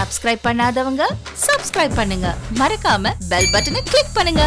Subscribe பண்ணாதவங்க subscribe பண்ணுங்க மறக்காம பெல் பட்டனை கிளிக் பண்ணுங்க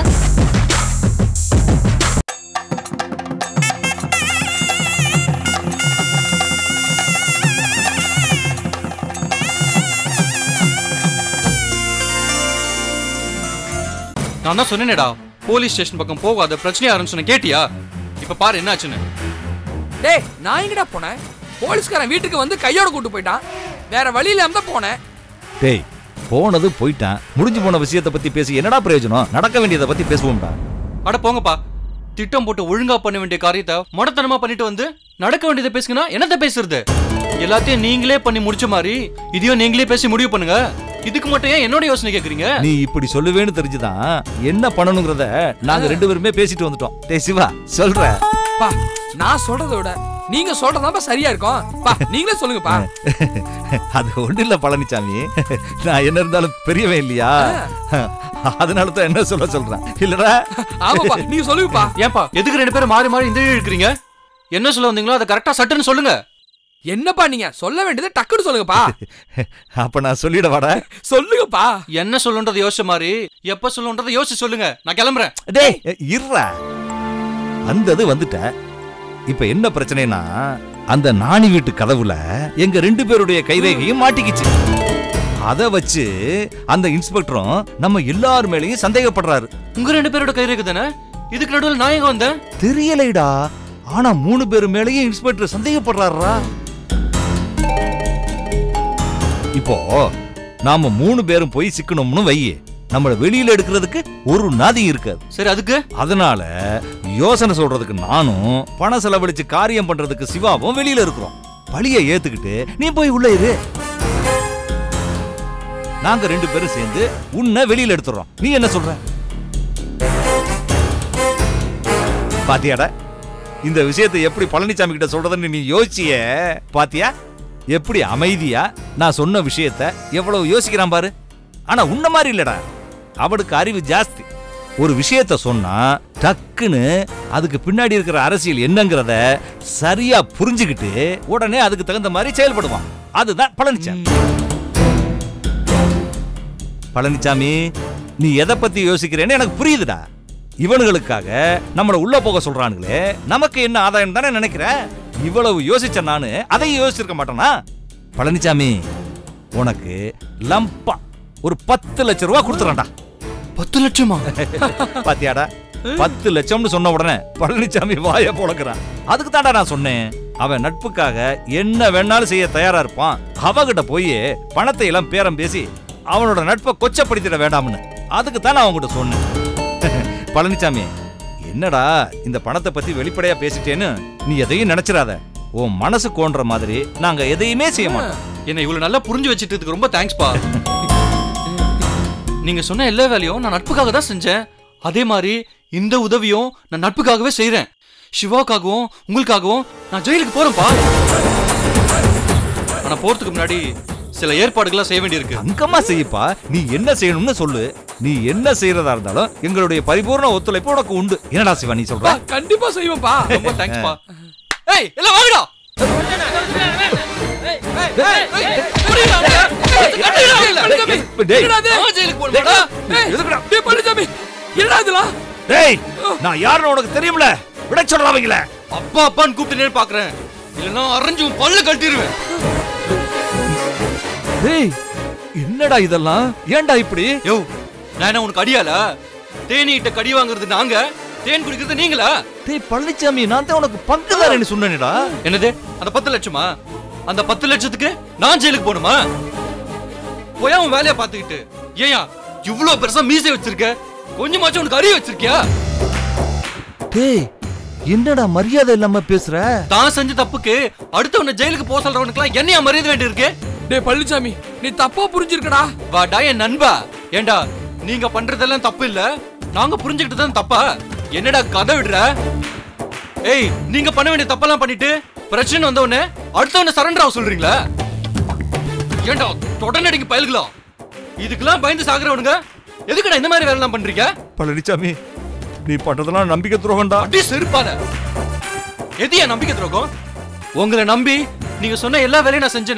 நான் தான் சொன்னேனேடா போலீஸ் ஸ்டேஷன் பக்கம் போகாத பிரச்சனை ஆரம்பிச்சு கேட்டியா இப்ப பாரு என்னாச்சுன்னு டேய் நான் எங்கடா போனேன் போலீஸ்காரன் வீட்டுக்கு வந்து கையோட கூட்டு போயிட்டான் வேற வழி இல்லாம தான் போனேன் டேய் போனது போயிட்டான் முடிஞ்சு போன விஷயத்தை பத்தி பேசி என்னடா பிரயோஜனம் நடக்க வேண்டியதை பத்தி பேசுவோம்டா அட போங்கப்பா திட்டம் போட்டு ஒழுங்கா பண்ண வேண்டிய காரியத்தை மடத்தனமா பண்ணிட்டு வந்து நடக்க வேண்டியதை பேசுங்கன்னா என்னத்த பேசுறது எல்லாத்தையும் நீங்களே பண்ணி முடிச்ச மாதிரி இதையும் நீங்களே பேசி முடிவு பண்ணுங்க இதுக்கு மட்டும் ஏன் என்னோட யோசனை கேக்குறீங்க நீ இப்படி சொல்லுவேன்னு தெரிஞ்சுதான் என்ன பண்ணணுங்கிறத நாங்க ரெண்டு பேருமே பேசிட்டு வந்துட்டோம் டேய் சிவா சொல்றேன் பா நான் சொல்றதை விட நீங்க சொல்றதாப்பா சரியா இருக்கும் பா நீங்களே சொல்லுங்கப்பா அது ஒண்ணு இல்ல பழனிசாமி நான் என்ன இருந்தாலும் பெரியவன் இல்லையா அதனால தான் என்ன சொல்ல சொல்றேன் இல்லடா ஆமாப்பா நீங்க சொல்லுங்கப்பா ஏன்பா எதுக்கு ரெண்டு பேரும் மாறி மாறி இந்த இழு இழுக்கிறீங்க என்ன சொல்ல வந்தீங்களோ அதை கரெக்டா சட்டுன்னு சொல்லுங்க என்னப்பா நீங்க சொல்ல வேண்டியதை டக்குன்னு சொல்லுங்கப்பா அப்ப நான் சொல்லிடவாடா சொல்லுங்கப்பா என்ன சொல்லுன்றதை யோசிச்ச மாதிரி எப்ப சொல்லுன்றதை யோசிச்சு சொல்லுங்க நான் கிளம்புறேன் டேய் இருடா வந்தது வந்துட்ட இப்ப என்ன பிரச்சனைனா அந்த நாணி வீட்டு கதவுல எங்க ரெண்டு பேருடைய கைரேகையும் மாட்டிக்கிச்சு அத வச்சு அந்த இன்ஸ்பெக்டரும் நம்ம எல்லார் மேலயும் சந்தேகப்படுறாரு உங்க ரெண்டு பேரோட கை இருக்கு தானே இதுக்கு நடுவில் நான் எங்க வந்தேன் தெரியலைடா ஆனா மூணு பேர் மேலயும் இன்ஸ்பெக்டர் சந்தேகப்படுறாருடா இப்போ நாம மூணு பேரும் போய் சிக்கணும்னு வை நம்மள வெளியில எடுக்கிறதுக்கு ஒரு நாதி இருக்காது சரி அதுக்கு அதனால யோசனை சொல்றதுக்கு நானும் பணம் செலவழிச்சு காரியம் பண்றதுக்கு சிவாவும் வெளியில இருக்கிறோம் பழிய ஏத்துக்கிட்டு நீ போய் உள்ள இரு நாங்க ரெண்டு பேரும் சேர்ந்து உன்னை வெளியில எடுத்துறோம் நீ என்ன சொல்ற பாத்தியாடா இந்த விஷயத்தை எப்படி பழனிசாமி கிட்ட சொல்றதுன்னு நீ யோசிச்சியே பாத்தியா எப்படி அமைதியா நான் சொன்ன விஷயத்த எவ்வளவு யோசிக்கிறான் பாரு ஆனா உன்ன மாதிரி இல்லடா அவனுக்கு அறிவு ஜாஸ்தி ஒரு விஷயத்த சொன்னா டக்குன்னு அதுக்கு பின்னாடி இருக்கிற அரசியல் என்னங்கிறத சரியா புரிஞ்சுக்கிட்டு உடனே அதுக்கு தகுந்த மாதிரி செயல்படுவான் அதுதான் பழனிசாமி பழனிசாமி நீ எதை பத்தி யோசிக்கிறேன்னு எனக்கு புரியுதுடா இவனுங்களுக்காக நம்மள உள்ள போக சொல்றானுங்களே நமக்கு என்ன ஆதாயம் தானே நினைக்கிற இவ்வளவு யோசிச்ச நானு அதையும் யோசிச்சிருக்க மாட்டேனா பழனிசாமி உனக்கு லம்பா ஒரு பத்து லட்சம் ரூபா கொடுத்துறேன்டா பத்து லட்சமா பாத்தியாடா பத்து லட்சம்னு சொன்ன உடனே பழனிசாமி வாய பொழக்கிறான் அதுக்கு தான்டா நான் சொன்னேன் அவன் நட்புக்காக என்ன வேணாலும் செய்ய தயாரா இருப்பான் அவகிட்ட போய் பணத்தை எல்லாம் பேரம் பேசி அவனோட நட்பை கொச்சப்படுத்திட வேண்டாம்னு அதுக்கு தான் நான் அவங்ககிட்ட சொன்னேன் பழனிசாமி என்னடா இந்த பணத்தை பத்தி வெளிப்படையா பேசிட்டேன்னு நீ எதையும் நினைச்சிடாத உன் மனசு கோன்ற மாதிரி நாங்க எதையுமே செய்ய மாட்டோம் என்ன இவ்வளவு நல்லா புரிஞ்சு வச்சிட்டதுக்கு ரொம்ப தேங்க்ஸ்பா நீங்க சொன்ன எல்லா வேலையும் நான் நட்புக்காக தான் செஞ்சேன் அதே மாதிரி இந்த உதவியும் நான் நட்புக்காகவே செய்றேன் சிவாக்காகவும் உங்களுக்காகவும் நான் ஜெயிலுக்கு போறேன்ப்பா ஆனா போறதுக்கு முன்னாடி சில ஏற்பாடுகள்லாம் செய்ய வேண்டியிருக்கு அங்கமா செய்யப்பா நீ என்ன செய்யணும்னு சொல்லு நீ என்ன செய்யறதா இருந்தாலும் எங்களுடைய பரிபூர்ண ஒத்துழைப்பு உனக்கு உண்டு என்னடா சிவா நீ பா, சொல்ற கண்டிப்பா செய்வோம்ப்பா ரொம்ப தேங்க்ஸ்பா ஏய் எல்லாம் வாங்கடா பழனிசாமி, டேய். என்னடா இது? நான் ஜெயிலுக்கு போகணுமாடா? ஏய், எதுக்குடா? டேய், பழனிசாமி, என்னடா இதெல்லாம்? டேய் நான் யாருன்னு உனக்கு தெரியும்ல விட சொல்றவங்கள அப்பா அப்பான்னு கூப்பிட்டு நேர் பாக்குறேன் இல்லைன்னா அரைஞ்சு உன் பல்ல கட்டிடுவேன் டேய் என்னடா இதெல்லாம் ஏன்டா இப்படி யோ நான் என்ன உனக்கு அடியால தேனீட்ட கடி வாங்குறது நாங்க தேன் குடிக்கிறது நீங்களா டேய் பழனிசாமி நான் தான் உனக்கு பங்குதாரன்னு சொன்னேனடா என்னது அந்த பத்து லட்சமா அந்த பத்து லட்சத்துக்கு நான் ஜெயிலுக்கு போகணுமா போய் அவன் வேலையை பார்த்துக்கிட்டு ஏயா இவ்வளவு பெருசா மீசை வச்சிருக்க கொஞ்சமாச்சும் உனக்கு அறிவு வச்சிருக்கியா டேய் என்னடா மரியாதை இல்லாம பேசுற தான் செஞ்ச தப்புக்கு அடுத்தவன ஜெயிலுக்கு போக சொல்றவனுக்குலாம் என்னையா மரியாதை வேண்டி இருக்கு டேய் பழனிசாமி நீ தப்பா புரிஞ்சிருக்கடா வாடா என் நண்பா ஏண்டா நீங்க பண்றதெல்லாம் தப்பு இல்ல நாங்க புரிஞ்சுக்கிட்டு தான் தப்பா என்னடா கதை விடுற ஏய் நீங்க பண்ண வேண்டிய தப்பெல்லாம் பண்ணிட்டு பிரச்சனை வந்த உடனே அடுத்தவன சரண்டர் ஆக சொல்றீங்களா ஏண்டா தொடர்நடிக்கு பயல்களா இதுக்கெல்லாம் பயந்து சாகுறவனுங்க எதுக்குடா இந்த மாதிரி வேலைலாம் பண்றீங்க பழனிசாமி நீ பண்றதெல்லாம் நம்பிக்கை துரோகம்டா அடி செருப்பால எது என் நம்பிக்கை துரோகம் உங்களை நம்பி நீங்க சொன்ன எல்லா வேலையும் நான் செஞ்சேனே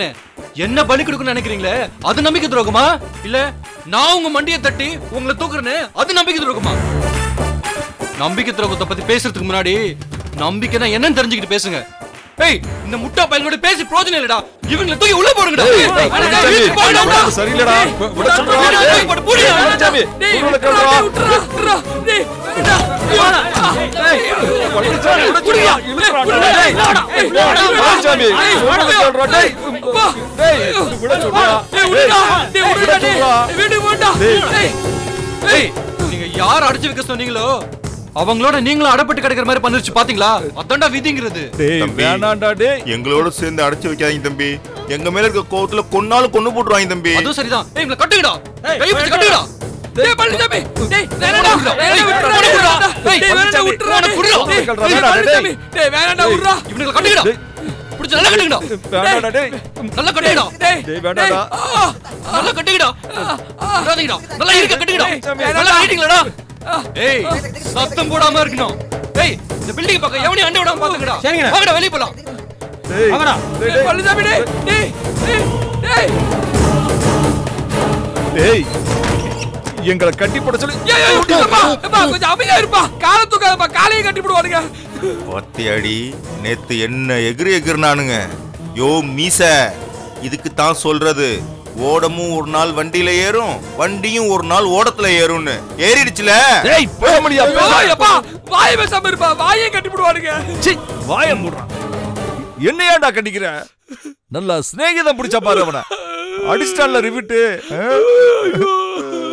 என்ன பலி கொடுக்கணும்னு நினைக்கிறீங்களே அது நம்பிக்கை துரோகமா இல்ல நான் உங்க மண்டியை தட்டி உங்களை தூக்குறேன்னு அது நம்பிக்கை துரோகமா நம்பிக்கை துரோகத்தை பத்தி பேசுறதுக்கு முன்னாடி நம்பிக்கைனா என்னன்னு தெரிஞ்சுக்கிட்டு பேசுங்க ஏய் இந்த முட்டா பையனோட பேசி பிரோஜனம் இல்லடா இவங்களை தூக்கி உள்ள போடுங்கடா ஏய், ஏய், பழனிசாமி, வேணாம், வீட்டுக்கு போங்கடா, உடம்பு விடா. சரியில்லடா. டேய், வி- விட சொல்றா. விடா, டேய், டேய், போடு, போடு. பழனிசாமி, டேய், உள்ள விட்றா, கேளுடா. டேய், விட்றா, விட்றா, டேய், விட்றா. பழனிசாமி, விட சொல்றா. இழுத்துறா, விட்றா, டேய். டேய், விட்றா, டேய், பழனிசாமி, டேய், சொல்றத கேளுடா, டேய். வா. டேய், விட சொல்றா. டேய், விடுடா, டேய், விட விடுடா, டேய். சொல்றா. வீட்டுக்கு போடா. டேய். டேய். ஏய் நீங்க யார் அடைச்சு வைக்க சொன்னீங்களோ அவங்களோட நீங்களும் அடப்பட்டு கிடக்கிற மாதிரி பண்ணிருச்சு பாத்தீங்களா அதான்டா விதிங்கிறது டேய், தம்பி. வேணாம்டா, டேய். எங்களோட சேர்ந்து அடைச்சு வைக்காதீங்க தம்பி எங்க மேல இருக்க கோவத்துல கொன்னாலும் கொண்டு போட்டுருவாங்க தம்பி அதுவும் சரிதான் ஏய் இவங்களை கட்டுங்கடா கை பிடிச்சு கட்டுங்கடா டேய், பழனிசாமி, டேய், வேணாம்டா, விட்றா. வேணாம், ஏய், விட்றா, விட்றா, விட்றா. விட்றா. டேய், ஏய், வேணாம்டா, பழனிசாமி, விட்றா, உனக்கு விட்றா. டேய், விட்றா, டேய், வேணாம்டா, பழனிசாமி, டேய், வேணாம்டா, விட்றா. இவங்களை கட்டுங்கடா டேய். பிடிச்சு நல்லா கட்டுங்கடா வேணாம்டா, டேய். நல்லா கட்டுங்கடா டேய், டேய், வேணாம்டா. டேய், ஆ, நல்லா கட்டுங்கடா விடாதீங்கடா நல்லா இருக்க கட்டுங்கடா சாமி, நல்லா ஆயிட்டீங்களாடா ஏய் சத்தம் போடாம இருக்கணும் ஏய் இந்த பில்டிங் பக்கம் எவனையும் அண்டை விடாம பாத்துக்கடா சரிங்கண்ணா. வாங்கடா வெளிய போலாம் டேய், வாங்கடா. டேய், டேய், பழனிசாமி, டேய், டேய், டேய், டேய். டேய். எங்களை கட்டி போட சொல்லி ஏய், ஏய், விட்டுருப்பா. எப்பா, கொஞ்சம் அமைதியா இருப்பா. காலை தூக்காதப்பா, காலையை கட்டி போடுவானுங்க. ஒத்தையடி நேத்து என்ன எகிரி எகிர்னானுங்க யோ மீச இதுக்கு தான் சொல்றது ஓடமும் ஒரு நாள் வண்டியில ஏறும் வண்டியும் ஒரு நாள் ஓடத்துல ஏறும்னு ஏறிடுச்சுல டேய் போக முடியா ஐயோ, எப்பா, வாயை பேசாம இருப்பா, வாயை கட்டி போடுவானுங்க. சி வாய மூடுறான் என்னையாடா கட்டிக்கிற நல்லா சிநேகிதம் பிடிச்ச பாரு அவன அடிச்சிட்டான்ல ரிவிட்டு